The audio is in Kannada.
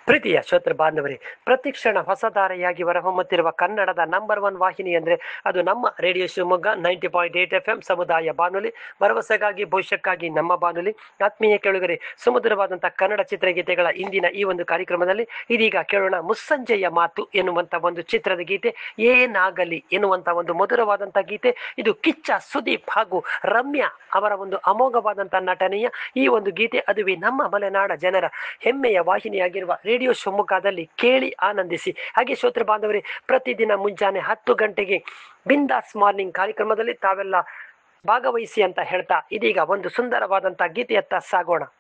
ಪ್ರೀತಿಯ ಶ್ರೋತೃ ಬಾಂಧವರೇ ಪ್ರತಿಕ್ಷಣ ಹೊಸಧಾರೆಯಾಗಿ ಹೊರಹೊಮ್ಮುತ್ತಿರುವ ಕನ್ನಡದ ನಂಬರ್ ಒನ್ ವಾಹಿನಿ ಅಂದರೆ ಅದು ನಮ್ಮ radio Shivamogga ninety point eight F M ಸಮುದಾಯ ಬಾನುಲಿ ಭರವಸೆಗಾಗಿ ಭವಿಷ್ಯಕ್ಕಾಗಿ ನಮ್ಮ ಬಾನುಲಿ ಆತ್ಮೀಯ ಕೇಳುಗರೆ ಸುಮಧುರವಾದಂತಹ ಕನ್ನಡ ಚಿತ್ರಗೀತೆಗಳ ಇಂದಿನ ಈ ಒಂದು ಕಾರ್ಯಕ್ರಮದಲ್ಲಿ ಇದೀಗ ಕೇಳೋಣ ಮುಸ್ಸಂಜೆಯ ಮಾತು ಎನ್ನುವಂತ ಒಂದು ಚಿತ್ರದ ಗೀತೆ ಏನಾಗಲಿ ಎನ್ನುವಂತ ಒಂದು ಮಧುರವಾದಂತಹ ಗೀತೆ ಇದು ಕಿಚ್ಚ ಸುದೀಪ್ ಹಾಗೂ ರಮ್ಯಾ ಅವರ ಒಂದು ಅಮೋಘವಾದಂತಹ ನಟನೆಯ ಈ ಒಂದು ಗೀತೆ ಅದುವೇ ನಮ್ಮ ಮಲೆನಾಡ ಜನರ ಹೆಮ್ಮೆಯ ವಾಹಿನಿಯಾಗಿರುವ ರೇಡಿಯೋ ಶಿವಮೊಗ್ಗದಲ್ಲಿ ಕೇಳಿ ಆನಂದಿಸಿ ಹಾಗೆ ಶ್ರೋತೃ ಬಾಂಧವರೇ ಪ್ರತಿದಿನ ಮುಂಜಾನೆ ಹತ್ತು ಗಂಟೆಗೆ ಬಿಂದಾಸ್ ಮಾರ್ನಿಂಗ್ ಕಾರ್ಯಕ್ರಮದಲ್ಲಿ ತಾವೆಲ್ಲ ಭಾಗವಹಿಸಿ ಅಂತ ಹೇಳ್ತಾ ಇದೀಗ ಒಂದು ಸುಂದರವಾದಂತಹ ಗೀತೆಯತ್ತ ಸಾಗೋಣ